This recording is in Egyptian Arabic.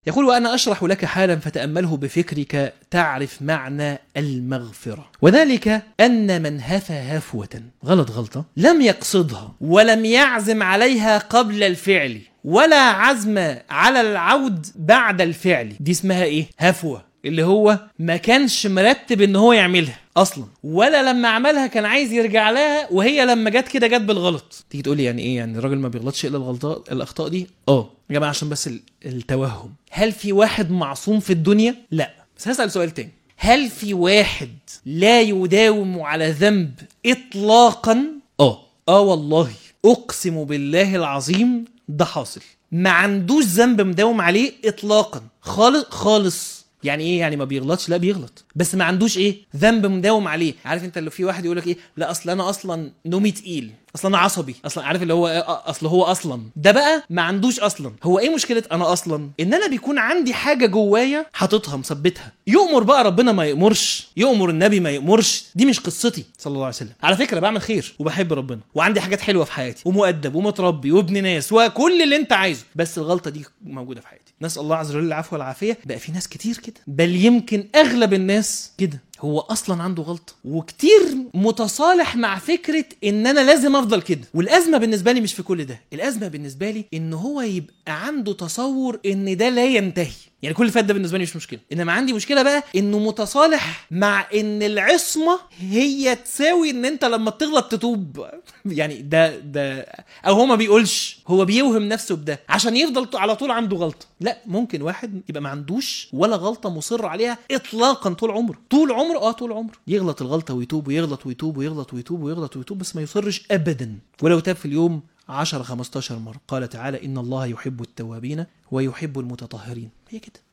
يقول وأنا أشرح لك حالا فتأمله بفكرك تعرف معنى المغفرة وذلك أن من هفى هفوة غلط غلطة لم يقصدها ولم يعزم عليها قبل الفعل ولا عزم على العود بعد الفعل دي اسمها ايه هفوة اللي هو ما كانش مرتب ان هو يعملها اصلا ولا لما عملها كان عايز يرجع لها وهي لما جت كده جت بالغلط تيجي تقول لي يعني ايه يعني الراجل ما بيغلطش الا الغلطات الاخطاء دي اه يا جماعه عشان بس ال- التوهم هل في واحد معصوم في الدنيا لا بس هسال سؤال تاني هل في واحد لا يداوم على ذنب اطلاقا اه اه والله اقسم بالله العظيم ده حاصل ما عندوش ذنب مداوم عليه اطلاقا خالص خالص يعني ايه يعني ما بيغلطش لا بيغلط بس ما عندوش ايه ذنب مداوم عليه عارف انت اللي في واحد يقول لك ايه لا اصل انا اصلا نومي تقيل اصلا انا عصبي اصلا عارف اللي هو إيه؟ أ- اصل هو اصلا ده بقى ما عندوش اصلا هو ايه مشكله انا اصلا ان انا بيكون عندي حاجه جوايا حاططها مثبتها يؤمر بقى ربنا ما يأمرش يؤمر النبي ما يأمرش دي مش قصتي صلى الله عليه وسلم على فكره بعمل خير وبحب ربنا وعندي حاجات حلوه في حياتي ومؤدب ومتربي وابن ناس وكل اللي انت عايزه بس الغلطه دي موجوده في حياتي نسال الله عز وجل العفو والعافيه بقى في ناس كتير كده بل يمكن اغلب الناس كده هو اصلا عنده غلطه وكتير متصالح مع فكره ان انا لازم افضل كده والازمه بالنسبه لي مش في كل ده الازمه بالنسبه لي ان هو يبقى عنده تصور ان ده لا ينتهي يعني كل اللي فات ده بالنسبه لي مش مشكله انما عندي مشكله بقى انه متصالح مع ان العصمه هي تساوي ان انت لما بتغلط تتوب يعني ده ده او هو ما بيقولش هو بيوهم نفسه بده عشان يفضل على طول عنده غلطه لا ممكن واحد يبقى ما عندوش ولا غلطه مصر عليها اطلاقا طول عمره طول عمره اه طول عمره يغلط الغلطه ويتوب ويغلط ويتوب ويغلط ويتوب ويغلط ويتوب بس ما يصرش ابدا ولو تاب في اليوم 10 15 مره قال تعالى ان الله يحب التوابين ويحب المتطهرين هي كده